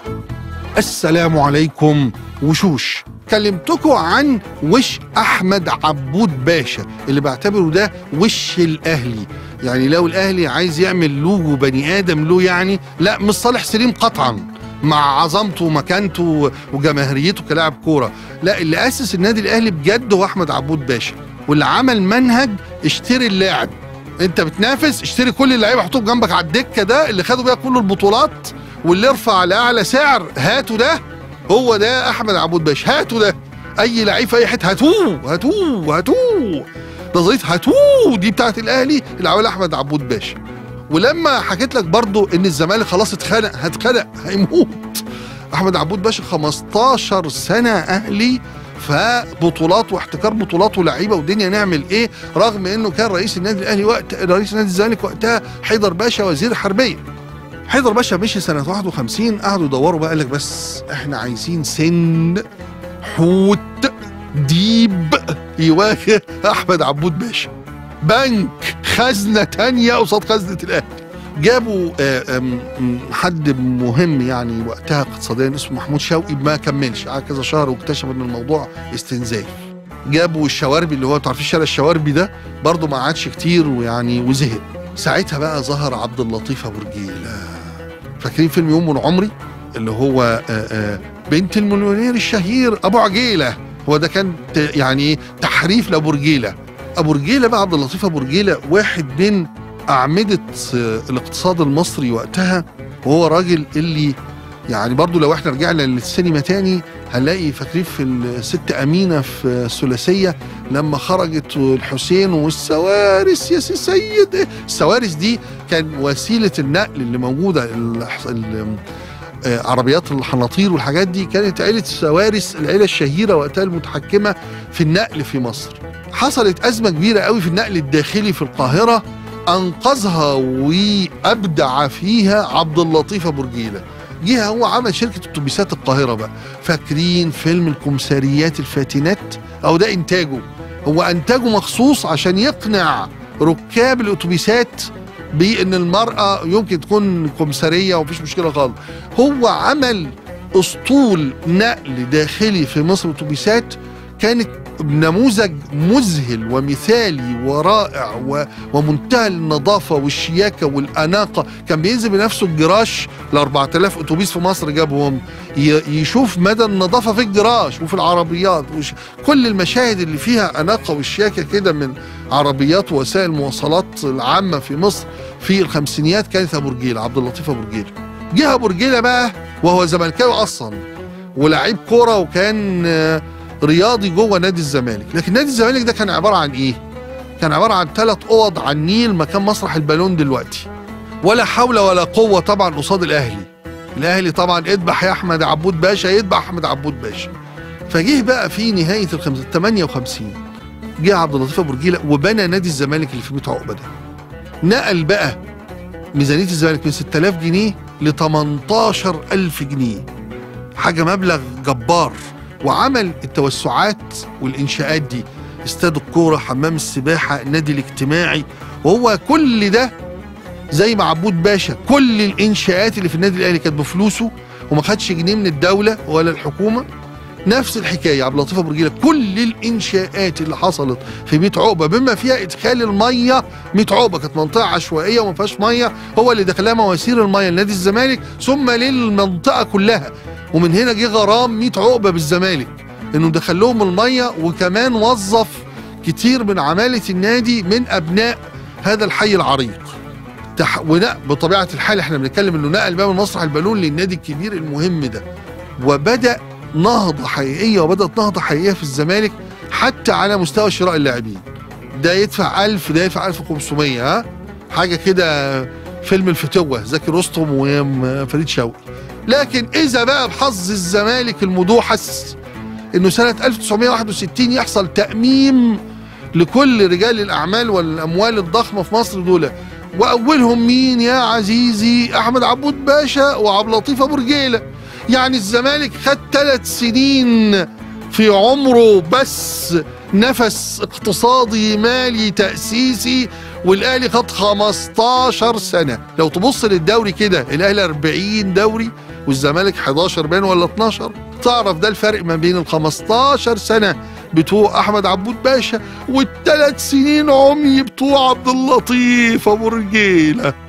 السلام عليكم وشوش كلمتكم عن وش احمد عبود باشا اللي بعتبره ده وش الاهلي يعني لو الاهلي عايز يعمل لوجو بني ادم له يعني لا مش صالح سليم قطعا مع عظمته ومكانته وجماهيريته كلاعب كوره لا اللي اسس النادي الاهلي بجد هو احمد عبود باشا واللي عمل منهج اشتري اللاعب انت بتنافس اشتري كل اللعيبه حطهم جنبك على الدكه ده اللي خدوا بيها كل البطولات واللي يرفع لاعلى سعر هاتوا ده هو ده احمد عبود باشا هاتوا ده اي لعيب في اي حته هاتوه هاتوه هاتوه نظريه هاتوه دي بتاعت الاهلي اللي عملها احمد عبود باشا ولما حكيت لك برضو ان الزمالك خلاص اتخنق هتخنق هيموت احمد عبود باشا 15 سنه اهلي فبطولات واحتكار بطولات ولاعيبه ودنيا نعمل ايه رغم انه كان رئيس النادي الاهلي وقت رئيس نادي الزمالك وقتها حيدر باشا وزير الحربيه حيدر باشا مشي سنة 51 قعدوا يدوروا بقى قال لك بس احنا عايزين سن حوت ديب يواجه احمد عبود باشا بنك خزنة تانية قصاد خزنة الاهلي جابوا آه، آم، م، حد مهم يعني وقتها اقتصاديا اسمه محمود شوقي ما كملش قعد كذا شهر واكتشف ان الموضوع استنزاف جابوا الشواربي اللي هو تعرفين شارع الشواربي ده برضه ما قعدش كتير ويعني وزهق ساعتها بقى ظهر عبد اللطيف ابو رجيله فاكرين فيلم يوم من عمري اللي هو آه، آه، بنت المليونير الشهير ابو عجيله هو ده كان ت- يعني إيه؟ تحريف لابو رجيله ابو رجيله بقى عبد اللطيف ابو رجيله واحد من اعمده آه، الاقتصاد المصري وقتها وهو راجل اللي يعني برضو لو احنا رجعنا للسينما تاني هنلاقي فاكرين في الست امينه في الثلاثيه لما خرجت الحسين والسوارس يا سي سيد إيه؟ السوارس دي كان وسيله النقل اللي موجوده ال- ال- آه، عربيات الحناطير والحاجات دي كانت عيله سوارس العيله الشهيره وقتها المتحكمه في النقل في مصر حصلت ازمه كبيره قوي في النقل الداخلي في القاهره انقذها وابدع فيها عبد اللطيف ابو رجيله جه هو عمل شركه اتوبيسات القاهره بقى فاكرين فيلم الكمثريات الفاتنات او ده انتاجه هو انتاجه مخصوص عشان يقنع ركاب الاتوبيسات بان المراه يمكن تكون كمثريه ومفيش مشكله خالص هو عمل اسطول نقل داخلي في مصر اتوبيسات كانت نموذج مذهل ومثالي ورائع و... ومنتهى النظافه والشياكه والاناقه كان بينزل بنفسه الجراش ل 4000 اتوبيس في مصر جابهم ي... يشوف مدى النظافه في الجراش وفي العربيات وش... كل المشاهد اللي فيها اناقه والشياكه كده من عربيات ووسائل المواصلات العامه في مصر في الخمسينيات كانت ابو رجيله عبد اللطيف ابو رجيله جه ابو رجيله بقى وهو زملكاوي اصلا ولاعيب كوره وكان آه، رياضي جوه نادي الزمالك لكن نادي الزمالك ده كان عباره عن ايه كان عباره عن ثلاث اوض على النيل مكان مسرح البالون دلوقتي ولا حول ولا قوه طبعا قصاد الاهلي الاهلي طبعا اذبح يا احمد عبود باشا يذبح احمد عبود باشا فجه بقى في نهايه ال 58 جه عبد اللطيف ابو رجيله وبنى نادي الزمالك اللي في 100 عقبه ده نقل بقى ميزانيه الزمالك من 6000 جنيه ل 18000 جنيه حاجه مبلغ جبار وعمل التوسعات والانشاءات دي استاد الكوره حمام السباحه النادي الاجتماعي وهو كل ده زي ما عبود باشا كل الانشاءات اللي في النادي الاهلي كانت بفلوسه وما خدش جنيه من الدوله ولا الحكومه نفس الحكايه عبد اللطيف ابو رجيله كل الانشاءات اللي حصلت في 100 عقبه بما فيها ادخال الميه 100 عقبه كانت منطقه عشوائيه وما فيهاش ميه هو اللي دخلها مواسير الميه لنادي الزمالك ثم للمنطقه كلها ومن هنا جه غرام 100 عقبه بالزمالك انه دخل لهم الميه وكمان وظف كتير من عماله النادي من ابناء هذا الحي العريق تح... ونق... بطبيعه الحال احنا بنتكلم انه نقل بقى من مسرح البالون للنادي الكبير المهم ده وبدا نهضه حقيقيه وبدات نهضه حقيقيه في الزمالك حتى على مستوى شراء اللاعبين ده يدفع 1000 ده يدفع 1500 ها حاجه كده فيلم الفتوه زكي رستم وفريد شوقي لكن اذا بقى بحظ الزمالك المدوحس انه سنه 1961 يحصل تاميم لكل رجال الاعمال والاموال الضخمه في مصر دول واولهم مين يا عزيزي احمد عبود باشا وعبد اللطيف ابو رجيله يعني الزمالك خد ثلاث سنين في عمره بس نفس اقتصادي مالي تأسيسي والأهلي خد 15 سنة لو تبص للدوري كده الأهلي 40 دوري والزمالك 11 باين ولا 12 تعرف ده الفرق ما بين ال 15 سنه بتوع احمد عبود باشا والثلاث سنين عمي بتوع عبد اللطيف ابو رجيله